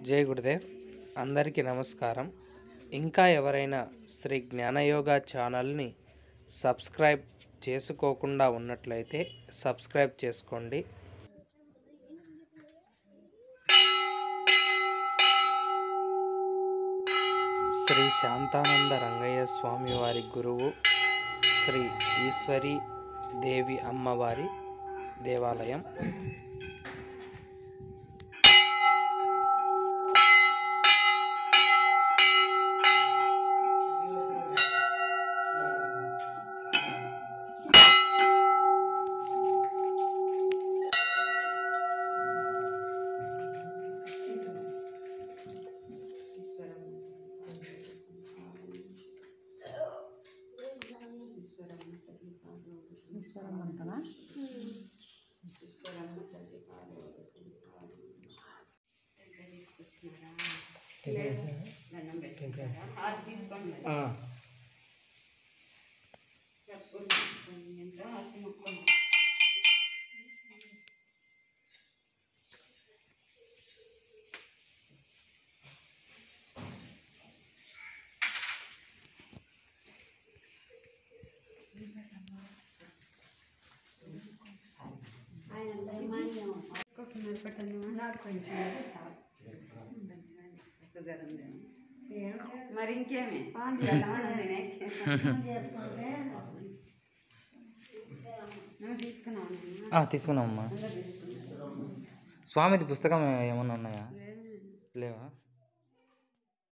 జై గురుదేవ్ అందరికీ నమస్కారం ఇంకా ఎవరైనా శ్రీ జ్ఞానయోగ ఛానల్ని సబ్స్క్రైబ్ చేసుకోకుండా ఉన్నట్లయితే సబ్స్క్రైబ్ చేసుకోండి శ్రీ శాంతానంద రంగయ్య స్వామి వారి గురువు శ్రీ ఈశ్వరి దేవి అమ్మవారి దేవాలయం మరి ఇంకేమి నువ్వు తీసుకున్నావు నాన్న? తీసుకున్నామమ్మా అందరూ తీసుకున్నారు స్వామిది పుస్తకం ఏమన్నా ఉన్నాయా లేదు. లేవా